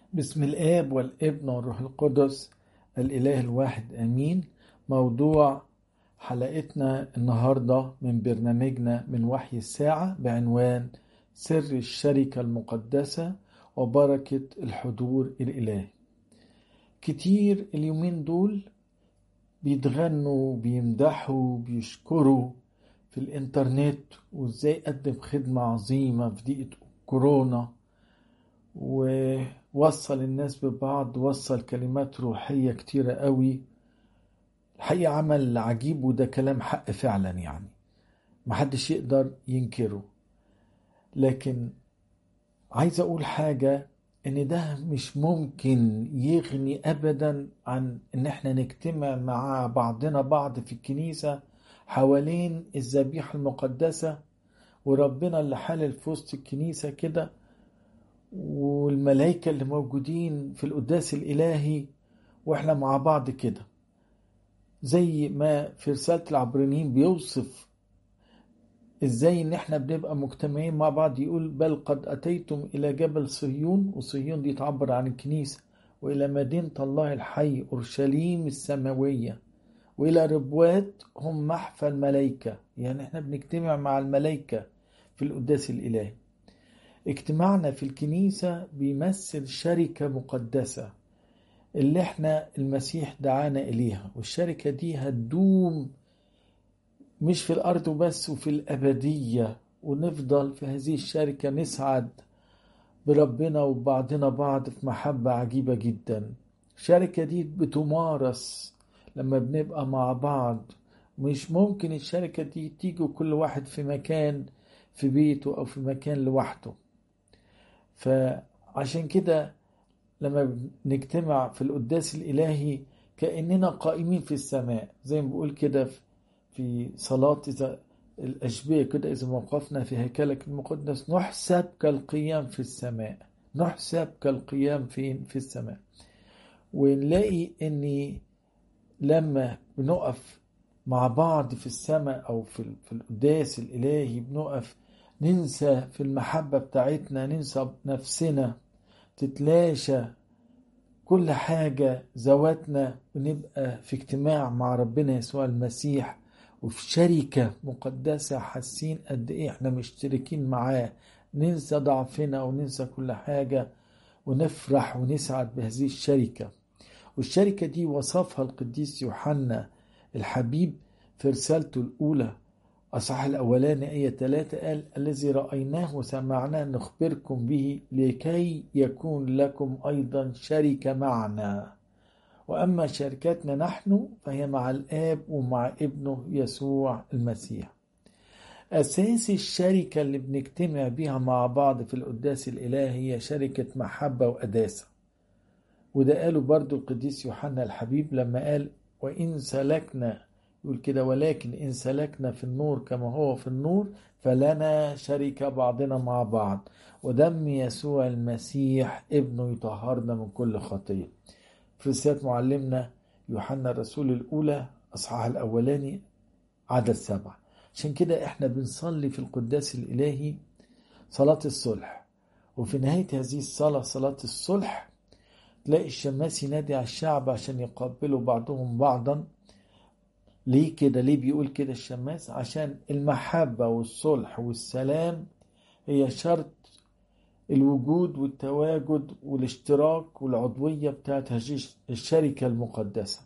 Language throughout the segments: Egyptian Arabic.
بسم الآب والابن والروح القدس الإله الواحد آمين موضوع حلقتنا النهاردة من برنامجنا من وحي الساعة بعنوان سر الشركة المقدسة وبركة الحضور الإلهي كتير اليومين دول بيتغنوا بيمدحوا بيشكروا في الانترنت وازاي قدم خدمة عظيمة في دقيقة كورونا ووصل الناس ببعض وصل كلمات روحية كتيرة قوي الحقيقة عمل عجيب وده كلام حق فعلا يعني محدش يقدر ينكره لكن عايز اقول حاجة ان ده مش ممكن يغني ابدا عن ان احنا نجتمع مع بعضنا بعض في الكنيسة حوالين الذبيحة المقدسة وربنا اللي حالل في وسط الكنيسة كده والملائكة اللي موجودين في القداس الإلهي وإحنا مع بعض كده زي ما في رسالة العبرانيين بيوصف إزاي إن إحنا بنبقى مجتمعين مع بعض يقول بل قد أتيتم إلى جبل صهيون وصهيون دي تعبر عن الكنيسة وإلى مدينة الله الحي أورشليم السماوية وإلى ربوات هم محفى الملائكة يعني إحنا بنجتمع مع الملائكة في القداس الإلهي اجتماعنا في الكنيسة بيمثل شركة مقدسة اللي احنا المسيح دعانا إليها والشركة دي هتدوم مش في الأرض وبس وفي الأبدية ونفضل في هذه الشركة نسعد بربنا وبعضنا بعض في محبة عجيبة جدا الشركة دي بتمارس لما بنبقى مع بعض مش ممكن الشركة دي تيجي كل واحد في مكان في بيته أو في مكان لوحده فعشان كده لما بنجتمع في القداس الإلهي كأننا قائمين في السماء زي ما بقول كده في صلاة إذا الأشبيه كده إذا وقفنا في هيكلك المقدس نحسب كالقيام في السماء نحسب كالقيام فين في السماء ونلاقي أن لما بنقف مع بعض في السماء أو في في القداس الإلهي بنقف ننسى في المحبة بتاعتنا ننسى نفسنا تتلاشى كل حاجة ذواتنا ونبقى في اجتماع مع ربنا يسوع المسيح وفي شركة مقدسة حاسين قد ايه احنا مشتركين معاه ننسى ضعفنا وننسى كل حاجة ونفرح ونسعد بهذه الشركة والشركة دي وصفها القديس يوحنا الحبيب في رسالته الأولى أصح الأولاني آية 3 قال الذي رأيناه وسمعناه نخبركم به لكي يكون لكم أيضا شركة معنا وأما شركتنا نحن فهي مع الآب ومع ابنه يسوع المسيح أساس الشركة اللي بنجتمع بيها مع بعض في القداس الإلهي هي شركة محبة وقداسة وده قاله برضو القديس يوحنا الحبيب لما قال وإن سلكنا يقول كده ولكن إن سلكنا في النور كما هو في النور فلنا شركة بعضنا مع بعض ودم يسوع المسيح ابنه يطهرنا من كل خطية في رسالة معلمنا يوحنا الرسول الأولى أصحاح الأولاني عدد سبعة عشان كده احنا بنصلي في القداس الإلهي صلاة الصلح وفي نهاية هذه الصلاة صلاة الصلح تلاقي الشماس ينادي على الشعب عشان يقبلوا بعضهم بعضا ليه كده ليه بيقول كده الشماس عشان المحبة والصلح والسلام هي شرط الوجود والتواجد والاشتراك والعضوية بتاعت هذه الشركة المقدسة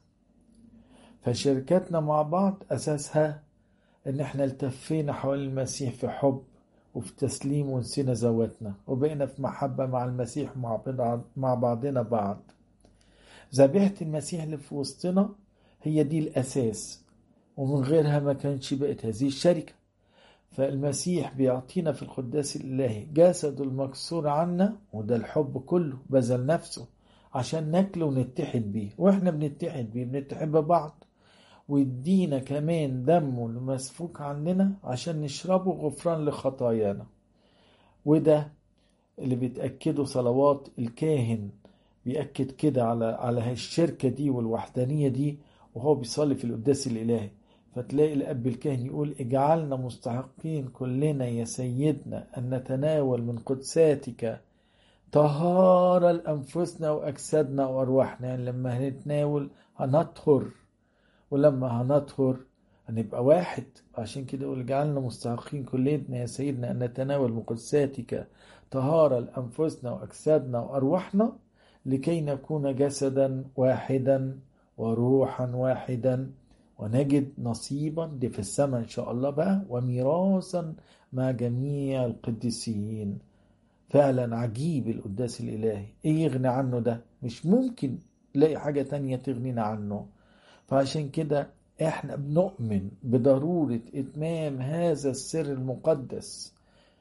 فشركتنا مع بعض أساسها إن احنا التفينا حول المسيح في حب وفي تسليم ونسينا ذواتنا وبقينا في محبة مع المسيح مع بعضنا بعض ذبيحة المسيح اللي في وسطنا هي دي الأساس ومن غيرها ما كانش بقت هذه الشركة فالمسيح بيعطينا في القداس الإلهي جسد المكسور عنا وده الحب كله بذل نفسه عشان ناكله ونتحد بيه واحنا بنتحد بيه بنتحد ببعض ويدينا كمان دمه المسفوك عننا عشان نشربه غفران لخطايانا وده اللي بتأكده صلوات الكاهن بيأكد كده على على الشركة دي والوحدانية دي وهو بيصلي في القداس الإلهي فتلاقي الأب الكاهن يقول اجعلنا مستحقين كلنا يا سيدنا أن نتناول من قدساتك طهارة لأنفسنا وأجسادنا وأرواحنا يعني لما هنتناول هنطهر ولما هنطهر هنبقى واحد عشان كده يقول جعلنا مستحقين كلنا يا سيدنا أن نتناول مقدساتك طهارة لأنفسنا وأجسادنا وأرواحنا لكي نكون جسدا واحدا وروحا واحدا ونجد نصيبا دي في السماء إن شاء الله بقى وميراثا مع جميع القديسين فعلا عجيب القداس الإلهي إيه يغني عنه ده مش ممكن تلاقي حاجة تانية تغنينا عنه فعشان كده احنا بنؤمن بضرورة اتمام هذا السر المقدس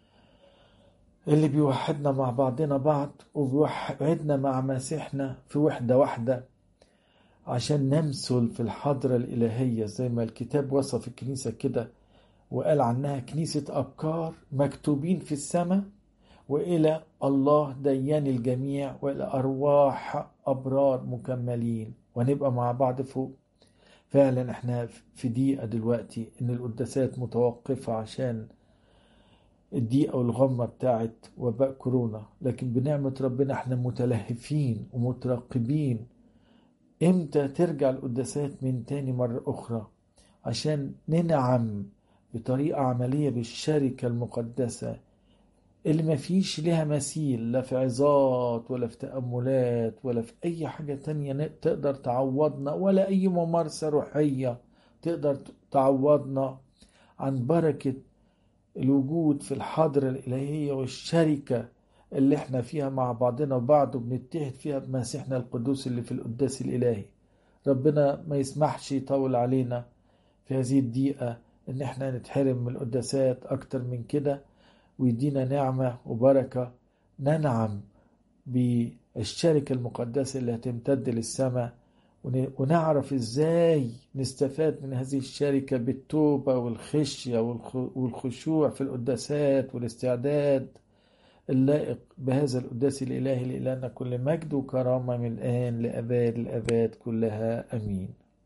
اللي بيوحدنا مع بعضنا بعض وبيوحدنا مع مسيحنا في وحدة واحدة عشان نمثل في الحضرة الإلهية زي ما الكتاب وصف الكنيسة كده وقال عنها كنيسة أبكار مكتوبين في السماء وإلى الله ديان الجميع وإلى أرواح أبرار مكملين ونبقى مع بعض فوق فعلا احنا في دقيقة دلوقتي ان القداسات متوقفة عشان الدقيقة والغمة بتاعت وباء كورونا لكن بنعمة ربنا احنا متلهفين ومترقبين امتى ترجع القداسات من تاني مرة اخرى عشان ننعم بطريقة عملية بالشركة المقدسة اللي ما فيش لها مثيل لا في عظات ولا في تأملات ولا في أي حاجة تانية تقدر تعوضنا ولا أي ممارسة روحية تقدر تعوضنا عن بركة الوجود في الحضرة الإلهية والشركة اللي احنا فيها مع بعضنا وبعض وبنتحد فيها بمسيحنا القدوس اللي في القداس الإلهي ربنا ما يسمحش يطول علينا في هذه الدقيقة ان احنا نتحرم من القداسات اكتر من كده ويدينا نعمة وبركة ننعم بالشركة المقدسة اللي هتمتد للسماء ونعرف ازاي نستفاد من هذه الشركة بالتوبة والخشية والخشوع في القداسات والاستعداد اللائق بهذا القداس الإلهي لإلهنا كل مجد وكرامة من الآن لأباد الأباد كلها أمين